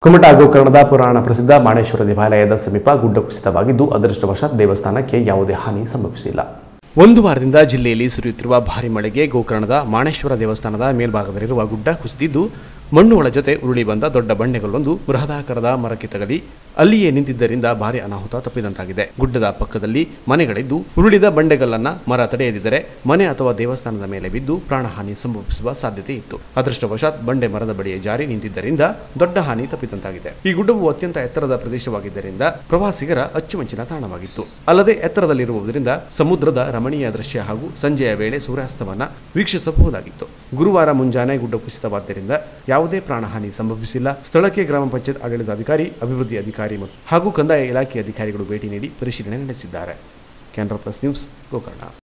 ಕುಮಟಾ ಗೋಕರ್ಣದ ಪುರಾಣ ಪ್ರಸಿದ್ಧ ಮಾಣೇಶ್ವರ ದೇವಾಲಯದ ಸಮೀಪ ಗುಡ್ಡ ಕುಸಿತವಾಗಿದ್ದು ಅದೃಷ್ಟವಶಾತ್ ದೇವಸ್ಥಾನಕ್ಕೆ ಯಾವುದೇ ಹಾನಿ ಸಂಭವಿಸಿಲ್ಲ ಒಂದು ವಾರದಿಂದ ಜಿಲ್ಲೆಯಲ್ಲಿ ಸುರಿಯುತ್ತಿರುವ ಭಾರಿ ಮಳೆಗೆ ಗೋಕರ್ಣದ ಮಾಣೇಶ್ವರ ದೇವಸ್ಥಾನದ ಮೇಲ್ಭಾಗದಲ್ಲಿರುವ ಗುಡ್ಡ ಕುಸಿದಿದ್ದು ಮಣ್ಣುಗಳ ಜೊತೆ ಉರುಳಿ ಬಂದ ದೊಡ್ಡ ಬಂಡೆಗಳೊಂದು ಬೃಹದಾಕಾರದ ಮರಕ್ಕೆ ತಗಲಿ ಅಲ್ಲಿಯೇ ನಿಂತಿದ್ದರಿಂದ ಭಾರಿ ಅನಾಹುತ ತಪ್ಪಿದಂತಾಗಿದೆ ಗುಡ್ಡದ ಪಕ್ಕದಲ್ಲಿ ಮನೆಗಳಿದ್ದು ಉರುಳಿದ ಬಂಡೆಗಲ್ಲನ್ನ ಮರ ತಡೆಯದಿದ್ದರೆ ಮನೆ ಅಥವಾ ದೇವಸ್ಥಾನದ ಮೇಲೆ ಬಿದ್ದು ಪ್ರಾಣಹಾನಿ ಸಂಭವಿಸುವ ಸಾಧ್ಯತೆ ಇತ್ತು ಅದೃಷ್ಟವಶಾತ್ ಬಂಡೆ ಮರದ ಬಳಿಯೇ ಜಾರಿ ನಿಂತಿದ್ದರಿಂದ ದೊಡ್ಡ ಹಾನಿ ತಪ್ಪಿದಂತಾಗಿದೆ ಈ ಗುಡ್ಡವು ಅತ್ಯಂತ ಎತ್ತರದ ಪ್ರದೇಶವಾಗಿದ್ದರಿಂದ ಪ್ರವಾಸಿಗರ ಅಚ್ಚುಮೆಚ್ಚಿನ ತಾಣವಾಗಿತ್ತು ಅಲ್ಲದೆ ಎತ್ತರದಲ್ಲಿರುವುದರಿಂದ ಸಮುದ್ರದ ರಮಣೀಯ ದೃಶ್ಯ ಹಾಗೂ ಸಂಜೆಯ ವೇಳೆ ಸೂರ್ಯಾಸ್ತವನ್ನ ವೀಕ್ಷಿಸಬಹುದಾಗಿತ್ತು ಗುರುವಾರ ಮುಂಜಾನೆ ಗುಡ್ಡ ಕುಸಿತವಾದ್ದರಿಂದ ಯಾವುದೇ ಪ್ರಾಣಹಾನಿ ಸಂಭವಿಸಿಲ್ಲ ಸ್ಥಳಕ್ಕೆ ಗ್ರಾಮ ಪಂಚಾಯತ್ ಆಡಳಿತಾಧಿಕಾರಿ ಅಭಿವೃದ್ಧಿ ಅಧಿಕಾರಿ ಮತ್ತು ಹಾಗೂ ಕಂದಾಯ ಇಲಾಖೆ ಅಧಿಕಾರಿಗಳು ಭೇಟಿ ನೀಡಿ ಪರಿಶೀಲನೆ ನಡೆಸಿದ್ದಾರೆ ಕ್ಯಾನ್ರಾ ಪ್ಲಸ್ ನ್ಯೂಸ್ ಗೋಕರ್ಣ